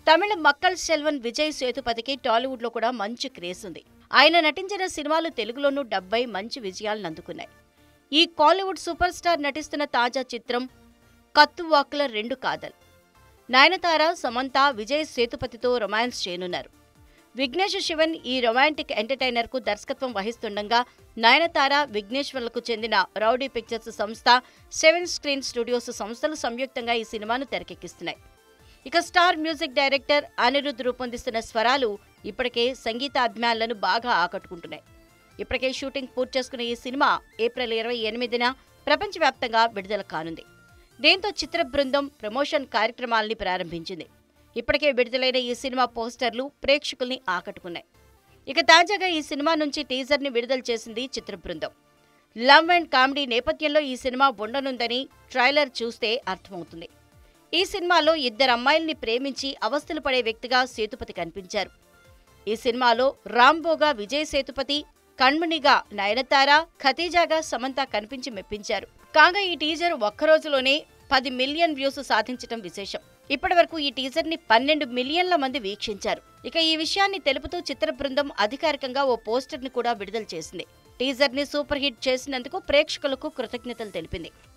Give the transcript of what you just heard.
తమిళ మక్కల్ సెల్వన్ విజయ్ సేతుపతికి టాలీవుడ్ లో కూడా మంచి క్రేజ్ ఉంది ఆయన నటించిన సినిమాలు తెలుగులోనూ డెబ్బై మంచి విజయాలను అందుకున్నాయి ఈ కాలీవుడ్ సూపర్ స్టార్ నటిస్తున్న తాజా చిత్రం కత్తువాకుల రెండు కాదల్ నయనతార సమంత విజయ్ సేతుపతితో రొమాన్స్ చేయనున్నారు విఘ్నేష్ శివన్ ఈ రొమాంటిక్ ఎంటర్టైనర్ కు దర్శకత్వం వహిస్తుండగా నయనతార విఘ్నేశ్వర్లకు చెందిన రౌడీ పిక్చర్స్ సంస్థ సెవెన్ స్క్రీన్ స్టూడియోస్ సంస్థలు సంయుక్తంగా ఈ సినిమాను తెరకెక్కిస్తున్నాయి ఇక స్టార్ మ్యూజిక్ డైరెక్టర్ అనిరుద్ రూపొందిస్తున్న స్వరాలు ఇప్పటికే సంగీత అభిమానులను బాగా ఆకట్టుకుంటున్నాయి ఇప్పటికే షూటింగ్ పూర్తి చేసుకున్న ఈ సినిమా ఏప్రిల్ ఇరవై ఎనిమిదిన ప్రపంచవ్యాప్తంగా విడుదల కానుంది దీంతో చిత్ర బృందం ప్రమోషన్ కార్యక్రమాల్ని ప్రారంభించింది ఇప్పటికే విడుదలైన ఈ సినిమా పోస్టర్లు ప్రేక్షకుల్ని ఆకట్టుకున్నాయి ఇక తాజాగా ఈ సినిమా నుంచి టీజర్ని విడుదల చేసింది చిత్ర బృందం లవ్ అండ్ కామెడీ నేపథ్యంలో ఈ సినిమా ఉండనుందని ట్రైలర్ చూస్తే అర్థమవుతుంది ఈ సినిమాలో ఇద్దరు అమ్మాయిల్ని ప్రేమించి అవస్థలు పడే వ్యక్తిగా సేతుపతి కనిపించారు ఈ సినిమాలో రాంబోగా విజయ్ సేతుపతి కణ్మణిగా నయనతార ఖతీజాగా సమంత కనిపించి మెప్పించారు కాగా ఈ టీజర్ ఒక్కరోజులోనే పది మిలియన్ వ్యూస్ సాధించడం విశేషం ఇప్పటి వరకు ఈ టీజర్ ని పన్నెండు మిలియన్ల మంది వీక్షించారు ఇక ఈ విషయాన్ని తెలుపుతూ చిత్ర బృందం అధికారికంగా ఓ పోస్టర్ ని కూడా విడుదల చేసింది టీజర్ ని సూపర్ హిట్ చేసినందుకు ప్రేక్షకులకు కృతజ్ఞతలు తెలిపింది